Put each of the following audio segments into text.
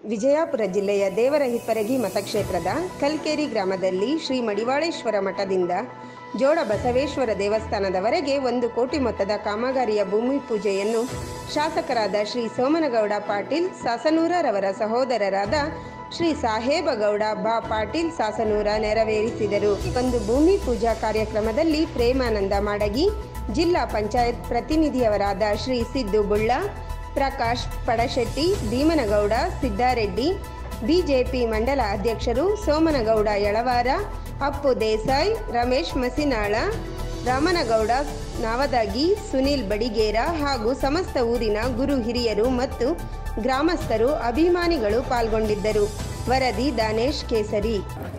ವಿಜಯಪುರ ಜಿಲ್ಲೆಯ ದೇವರಹಿಪ್ಪರಗಿ ಮತಕ್ಷೇತ್ರದ ಕಲ್ಕೇರಿ ಗ್ರಾಮದಲ್ಲಿ ಶ್ರೀ ಮಡಿವಾಳೇಶ್ವರ ಮಠದಿಂದ ಜೋಡ ಬಸವೇಶ್ವರ ದೇವಸ್ಥಾನದವರೆಗೆ ಒಂದು ಕೋಟಿ ಮೊತ್ತದ ಕಾಮಗಾರಿಯ ಭೂಮಿ ಪೂಜೆಯನ್ನು ಶಾಸಕರಾದ ಶ್ರೀ ಸೋಮನಗೌಡ ಪಾಟೀಲ್ ಸಾಸನೂರರವರ ಸಹೋದರರಾದ ಶ್ರೀ ಸಾಹೇಬಗೌಡ ಬಾ ಪಾಟೀಲ್ ಸಾಸನೂರ ನೆರವೇರಿಸಿದರು ಒಂದು ಭೂಮಿ ಪೂಜಾ ಕಾರ್ಯಕ್ರಮದಲ್ಲಿ ಪ್ರೇಮಾನಂದ ಮಾಡಗಿ ಜಿಲ್ಲಾ ಪಂಚಾಯತ್ ಪ್ರತಿನಿಧಿಯವರಾದ ಶ್ರೀ ಸಿದ್ದು ಬುಳ್ಳ ಪ್ರಕಾಶ್ ಪಡಶೆಟ್ಟಿ ಭೀಮನಗೌಡ ಸಿದ್ದಾರೆಡ್ಡಿ ಬಿಜೆಪಿ ಮಂಡಲ ಅಧ್ಯಕ್ಷರು ಸೋಮನಗೌಡ ಯಳವಾರ ಅಪ್ಪು ದೇಸಾಯಿ ರಮೇಶ್ ಮಸಿನಾಳ ರಾಮನಗೌಡ ನಾವದಾಗಿ ಸುನೀಲ್ ಬಡಿಗೇರ ಹಾಗೂ ಸಮಸ್ತ ಊರಿನ ಗುರು ಹಿರಿಯರು ಮತ್ತು ಗ್ರಾಮಸ್ಥರು ಅಭಿಮಾನಿಗಳು ಪಾಲ್ಗೊಂಡಿದ್ದರು ವರದಿ ದಾನೇಶ್ ಕೇಸರಿ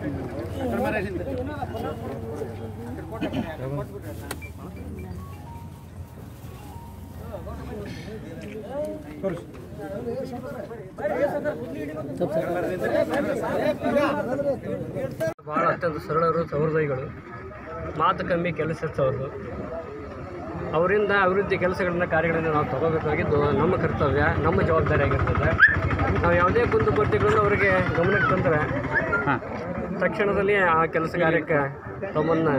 ಭಾಳ ಅತ್ಯಂತ ಸರಳರು ಸಹೃದಯಿಗಳು ಮಾತು ಕಮ್ಮಿ ಕೆಲಸ ಹೆಚ್ಚವ್ರದ್ದು ಅವರಿಂದ ಅಭಿವೃದ್ಧಿ ಕೆಲಸಗಳನ್ನ ಕಾರ್ಯಗಳನ್ನು ನಾವು ತಗೋಬೇಕಾಗಿದ್ದು ನಮ್ಮ ಕರ್ತವ್ಯ ನಮ್ಮ ಜವಾಬ್ದಾರಿ ಆಗಿರ್ತದೆ ನಾವು ಯಾವುದೇ ಕುಂದುಕೊರತೆಗಳನ್ನು ಅವರಿಗೆ ಗಮನಕ್ಕೆ ತಂದರೆ ತಕ್ಷಣದಲ್ಲಿ ಆ ಕೆಲಸ ಕಾರ್ಯಕ್ಕೆ ತಮ್ಮನ್ನು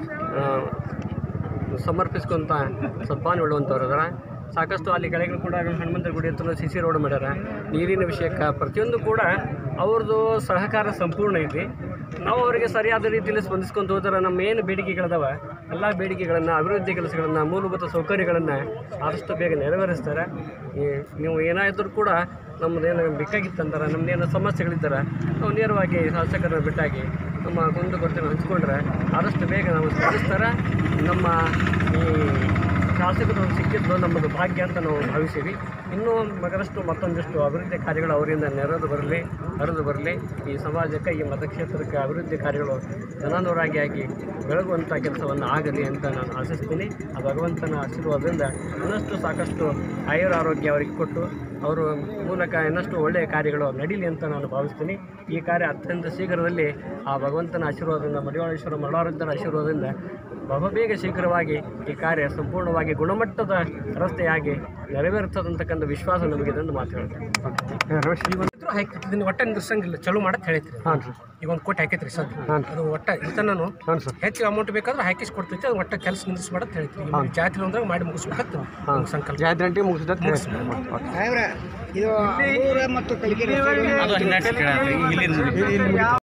ಸಮರ್ಪಿಸ್ಕೊಂತ ಸದ್ಭಾವನೆ ಉಳ್ಳುವಂಥವ್ರು ಅದಾರ ಸಾಕಷ್ಟು ಅಲ್ಲಿ ಕೆಳಗೆ ಕೂಡ ಹನುಮಂತರ ಗುಡಿ ಹತ್ರ ಸಿ ಸಿ ರೋಡ್ ಮಾಡ್ಯಾರ ನೀರಿನ ವಿಷಯಕ್ಕೆ ಪ್ರತಿಯೊಂದು ಕೂಡ ಅವ್ರದ್ದು ಸಹಕಾರ ಸಂಪೂರ್ಣ ಐತಿ ನಾವು ಅವರಿಗೆ ಸರಿಯಾದ ರೀತಿಯಲ್ಲಿ ಸ್ಪಂದಿಸ್ಕೊಂತ ಹೋದ್ರೆ ನಮ್ಮ ಏನು ಬೇಡಿಕೆಗಳದಾವ ಎಲ್ಲ ಬೇಡಿಕೆಗಳನ್ನು ಅಭಿವೃದ್ಧಿ ಕೆಲಸಗಳನ್ನು ಮೂಲಭೂತ ಸೌಕರ್ಯಗಳನ್ನು ಆದಷ್ಟು ಬೇಗ ನೆರವೇರಿಸ್ತಾರೆ ಈ ನೀವು ಏನಾದರೂ ಕೂಡ ನಮ್ಮದೇನು ಬೇಕಾಗಿತ್ತಂತಾರೆ ನಮ್ಮದೇನು ಸಮಸ್ಯೆಗಳಿದ್ದಾರೆ ನಾವು ನೇರವಾಗಿ ಶಾಸಕರನ್ನ ಬಿಟ್ಟಾಗಿ ನಮ್ಮ ಕುಂದು ಕೊರತೆಯನ್ನು ಹಂಚ್ಕೊಂಡ್ರೆ ಆದಷ್ಟು ಬೇಗ ನಾವು ಸ್ಪಂದಿಸ್ತಾರೆ ನಮ್ಮ ಈ ಶಾಸಕರು ಸಿಕ್ಕಿದ್ದು ನಮ್ಮದು ಭಾಗ್ಯ ಅಂತ ನಾವು ಭಾವಿಸೀವಿ ಇನ್ನೂ ಮಗರಷ್ಟು ಮತ್ತೊಂದಿಷ್ಟು ಅಭಿವೃದ್ಧಿ ಕಾರ್ಯಗಳು ಅವರಿಂದ ನೆರೆದು ಬರಲಿ ಹರಿದು ಬರಲಿ ಈ ಸಮಾಜಕ್ಕೆ ಈ ಮತಕ್ಷೇತ್ರಕ್ಕೆ ಅಭಿವೃದ್ಧಿ ಕಾರ್ಯಗಳು ಜನಾನುರಾಗಿ ಆಗಿ ಬೆಳಗುವಂಥ ಕೆಲಸವನ್ನು ಆಗಲಿ ಅಂತ ನಾನು ಆಶಿಸ್ತೀನಿ ಆ ಭಗವಂತನ ಆಶೀರ್ವಾದದಿಂದ ಇನ್ನಷ್ಟು ಸಾಕಷ್ಟು ಆಯುರ ಆರೋಗ್ಯ ಅವರಿಗೆ ಕೊಟ್ಟು ಅವರ ಮೂಲಕ ಇನ್ನಷ್ಟು ಒಳ್ಳೆಯ ಕಾರ್ಯಗಳು ನಡೀಲಿ ಅಂತ ನಾನು ಭಾವಿಸ್ತೀನಿ ಈ ಕಾರ್ಯ ಅತ್ಯಂತ ಶೀಘ್ರದಲ್ಲಿ ಆ ಭಗವಂತನ ಆಶೀರ್ವಾದದಿಂದ ಮಡಿವಾಳೇಶ್ವರ ಮಲ್ಲಾರದ್ದರ ಆಶೀರ್ವಾದದಿಂದ ಬಹುಬೇಗ ಶೀಘ್ರವಾಗಿ ಈ ಕಾರ್ಯ ಸಂಪೂರ್ಣವಾಗಿ ಗುಣಮಟ್ಟದ ರಸ್ತೆಯಾಗಿ ನೆರವೇರ್ತದಂತಕ್ಕಂಥ ವಿಶ್ವಾಸ ನಮಗಿದೆ ಎಂದು ಮಾತು ಹೇಳ್ತೇನೆ ಇದ್ರು ಹಾಕೈತಿ ಇದನ್ನ ಒಟ್ಟ ನಿಲ್ಸಂಗಿಲ್ಲ ಚಲೋ ಮಾಡತ್ ಹೇಳೈತ್ರಿ ಹಾಂ ರೀ ಈಗ ಒಂದು ಕೋಟಿ ಹಾಕೈತ್ರಿ ಸರ್ ಹಾಂ. ಅದು ಒಟ್ಟ ನಾನು ಹಾಂ ಸರ್ ಹೆಚ್ಚು ಅಮೌಂಟ್ ಬೇಕಾದ್ರೆ ಹಾಕಿಸ್ ಕೊಡ್ತೈತಿ ಅದು ಒಟ್ಟ ಕೆಲಸ ನಿಲ್ಲಿಸ್ ಮಾಡತ್ ಹೇಳ್ತೀವಿ ಈಗ ಜಾತ್ರೆ ಒಂದಾಗ ಮಾಡಿ ಮುಗಿಸ್ಬೇಕಂತ ಹಾಂ ಸಂಕಲ್ಪ ಜಾತ್ರೆ ಗಂಟೆ ಮುಗಿಸಿದ ಇದು ಮತ್ತು ಕಲಿಕೆ ಅದು ಹಿಂಗಾಡ್ಸಿ ಕೇಳಾತ್ರಿ, ಇಲ್ಲಿಂದ